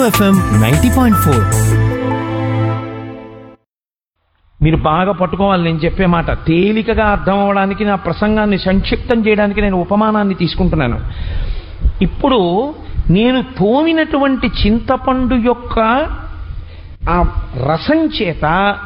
FM ninety point four మీరు బాగా పట్టుకోవాలి నేను చెప్పే మాట తేలికగా అర్థం అవ్వడానికి నా ప్రసంగాన్ని సంక్షిప్తం చేయడానికి నేను ఉపమానాన్ని తీసుకుంటున్నాను ఇప్పుడు నేను తోమినటువంటి చింతపండు యొక్క ఆ రసం చేత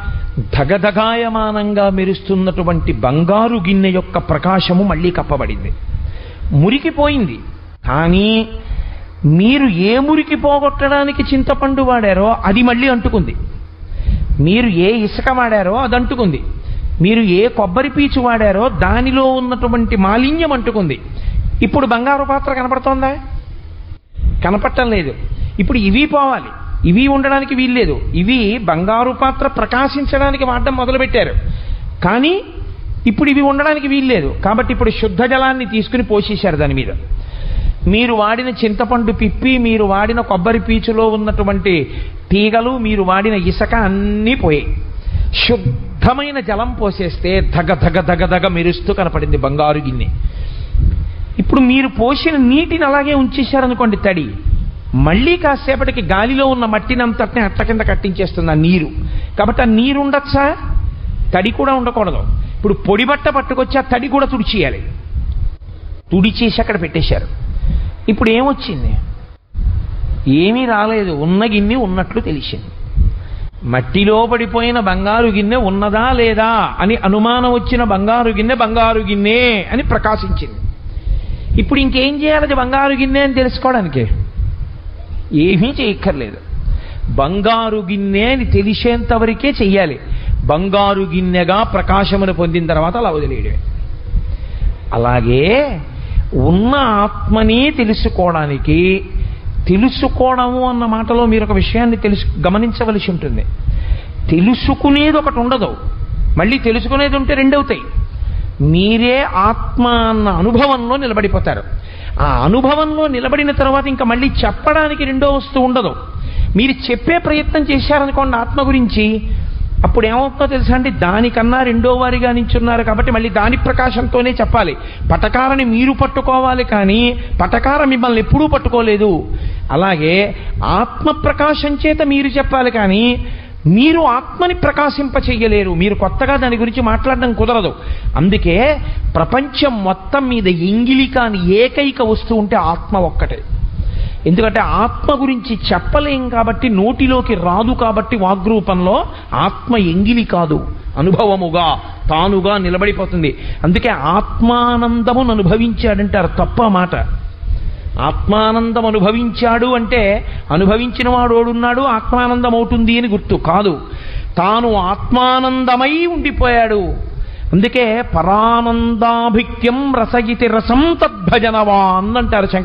ధగధగాయమానంగా మెరుస్తున్నటువంటి బంగారు గిన్నె యొక్క ప్రకాశము మళ్ళీ కప్పబడింది మురికిపోయింది కానీ మీరు ఏ మురికి పోగొట్టడానికి చింతపండు వాడారో అది మళ్ళీ అంటుకుంది మీరు ఏ ఇసుక వాడారో అది అంటుకుంది మీరు ఏ కొబ్బరి పీచు వాడారో దానిలో ఉన్నటువంటి మాలిన్యం అంటుకుంది ఇప్పుడు బంగారు పాత్ర కనపడుతోందా కనపడటం లేదు ఇప్పుడు ఇవి పోవాలి ఇవి ఉండడానికి వీల్లేదు ఇవి బంగారు పాత్ర ప్రకాశించడానికి వాడడం మొదలుపెట్టారు కానీ ఇప్పుడు ఇవి ఉండడానికి వీల్లేదు కాబట్టి ఇప్పుడు శుద్ధ జలాన్ని తీసుకుని పోసేశారు దాని మీద మీరు వాడిన చింతపండు పిప్పి మీరు వాడిన కొబ్బరి పీచులో ఉన్నటువంటి తీగలు మీరు వాడిన ఇసుక అన్నీ పోయాయి శుద్ధమైన జలం పోసేస్తే ధగ ధగ ధగ ధగ మెరుస్తూ కనపడింది బంగారు గిన్నె ఇప్పుడు మీరు పోసిన నీటిని అలాగే ఉంచేశారనుకోండి తడి మళ్ళీ కాసేపటికి గాలిలో ఉన్న మట్టిని అంతటిని అట్ల కింద కట్టించేస్తుంది ఆ నీరు కాబట్టి ఆ నీరు ఉండొచ్చా తడి కూడా ఉండకూడదు ఇప్పుడు పొడి బట్ట పట్టుకొచ్చి ఆ తడి కూడా తుడిచేయాలి తుడిచేసి అక్కడ పెట్టేశారు ఇప్పుడు ఏమొచ్చింది ఏమీ రాలేదు ఉన్న గిన్నె ఉన్నట్లు తెలిసింది మట్టిలో పడిపోయిన బంగారు గిన్నె ఉన్నదా లేదా అని అనుమానం వచ్చిన బంగారు గిన్నె బంగారు గిన్నె అని ప్రకాశించింది ఇప్పుడు ఇంకేం చేయాలి అది బంగారు గిన్నె అని తెలుసుకోవడానికి ఏమీ చేయక్కర్లేదు బంగారు గిన్నె అని తెలిసేంత వరకే చెయ్యాలి బంగారు గిన్నెగా ప్రకాశమును పొందిన తర్వాత అలా వదిలేయడమే అలాగే ఉన్న ఆత్మని తెలుసుకోవడానికి తెలుసుకోవడము అన్న మాటలో మీరు ఒక విషయాన్ని తెలుసు గమనించవలసి ఉంటుంది తెలుసుకునేది ఒకటి ఉండదు మళ్ళీ తెలుసుకునేది ఉంటే రెండవుతాయి మీరే ఆత్మ అన్న అనుభవంలో నిలబడిపోతారు ఆ అనుభవంలో నిలబడిన తర్వాత ఇంకా మళ్ళీ చెప్పడానికి రెండో వస్తువు ఉండదు మీరు చెప్పే ప్రయత్నం చేశారనుకోండి ఆత్మ గురించి అప్పుడు ఏమవుతుందో తెలుసా అండి దానికన్నా రెండో వారిగా నించున్నారు కాబట్టి మళ్ళీ దాని ప్రకాశంతోనే చెప్పాలి పటకారని మీరు పట్టుకోవాలి కానీ పటకార మిమ్మల్ని ఎప్పుడూ పట్టుకోలేదు అలాగే ఆత్మ ప్రకాశం చేత మీరు చెప్పాలి కానీ మీరు ఆత్మని ప్రకాశింప చెయ్యలేరు మీరు కొత్తగా దాని గురించి మాట్లాడడం కుదరదు అందుకే ప్రపంచం మొత్తం మీద ఎంగిలి కాని ఏకైక వస్తువు ఉంటే ఆత్మ ఒక్కటే ఎందుకంటే ఆత్మ గురించి చెప్పలేం కాబట్టి నోటిలోకి రాదు కాబట్టి వాగ్రూపంలో ఆత్మ ఎంగిలి కాదు అనుభవముగా తానుగా నిలబడిపోతుంది అందుకే ఆత్మానందమును అనుభవించాడంటారు తప్ప మాట ఆత్మానందం అనుభవించాడు అంటే అనుభవించిన వాడు ఓడున్నాడు ఆత్మానందం అవుతుంది అని గుర్తు కాదు తాను ఆత్మానందమై ఉండిపోయాడు అందుకే పరానందాభిక్యం రసయితి రసం తద్భజనవాన్ అంటారు శంకర